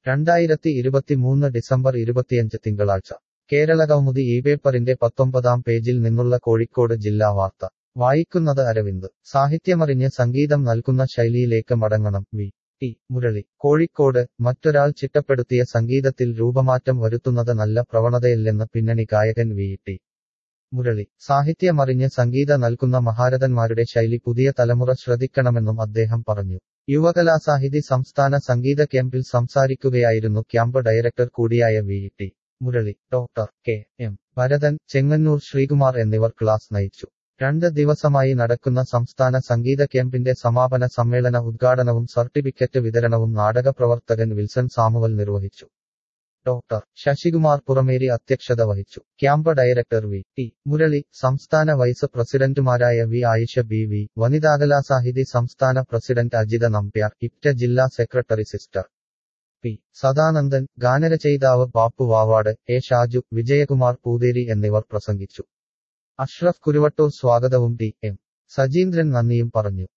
രണ്ടായിരത്തി ഇരുപത്തിമൂന്ന് ഡിസംബർ ഇരുപത്തിയഞ്ച് തിങ്കളാഴ്ച കേരള കൗമുദി ഈ പേപ്പറിന്റെ പത്തൊമ്പതാം പേജിൽ നിന്നുള്ള കോഴിക്കോട് ജില്ലാ വാർത്ത വായിക്കുന്നത് അരവിന്ദ് സാഹിത്യമറിഞ്ഞ് സംഗീതം നൽകുന്ന ശൈലിയിലേക്ക് മടങ്ങണം വി ടി മുരളി കോഴിക്കോട് മറ്റൊരാൾ ചിട്ടപ്പെടുത്തിയ സംഗീതത്തിൽ രൂപമാറ്റം വരുത്തുന്നത് നല്ല പ്രവണതയല്ലെന്ന് പിന്നണി ഗായകൻ വി ടി മുരളി സാഹിത്യമറിഞ്ഞ് സംഗീത നൽകുന്ന മഹാരഥന്മാരുടെ ശൈലി പുതിയ തലമുറ ശ്രദ്ധിക്കണമെന്നും അദ്ദേഹം പറഞ്ഞു യുവകലാസാഹിതി സംസ്ഥാന സംഗീത ക്യാമ്പിൽ സംസാരിക്കുകയായിരുന്നു ക്യാമ്പ് ഡയറക്ടർ കൂടിയായ V T Murali doctor K M Bharathan Chengannur Sreekumar എന്നിവർ ക്ലാസ് നയിച്ചു രണ്ട് ദിവസമായി നടക്കുന്ന സംസ്ഥാന സംഗീത ക്യാമ്പിന്റെ സമാപന സമ്മേളന ഉദ്ഘാടനവും സർട്ടിഫിക്കറ്റ് വിതരണവും നാടകപ്രവർത്തകൻ വിൽസൺ സാമുവൽ നിർവഹിച്ചു ഡോക്ടർ ശശികുമാർ പുറമേരി അധ്യക്ഷത വഹിച്ചു camp director V T Murali സംസ്ഥാന വൈസ് പ്രസിഡന്റുമാരായ V Ayisha B V Vanithakalasahithi സംസ്ഥാന പ്രസിഡന്റ് അജിത നമ്പ്യാർ ഇപ്റ്റ ജില്ലാ സെക്രട്ടറി സിസ്റ്റർ പി സദാനന്ദൻ ഗാനരചയിതാവ് ബാപ്പു വാവാട് എ ഷാജു വിജയകുമാർ പൂതേരി എന്നിവർ പ്രസംഗിച്ചു അഷ്റഫ് കുരുവട്ടൂർ സ്വാഗതവും ടി എം സജീന്ദ്രൻ നന്ദിയും പറഞ്ഞു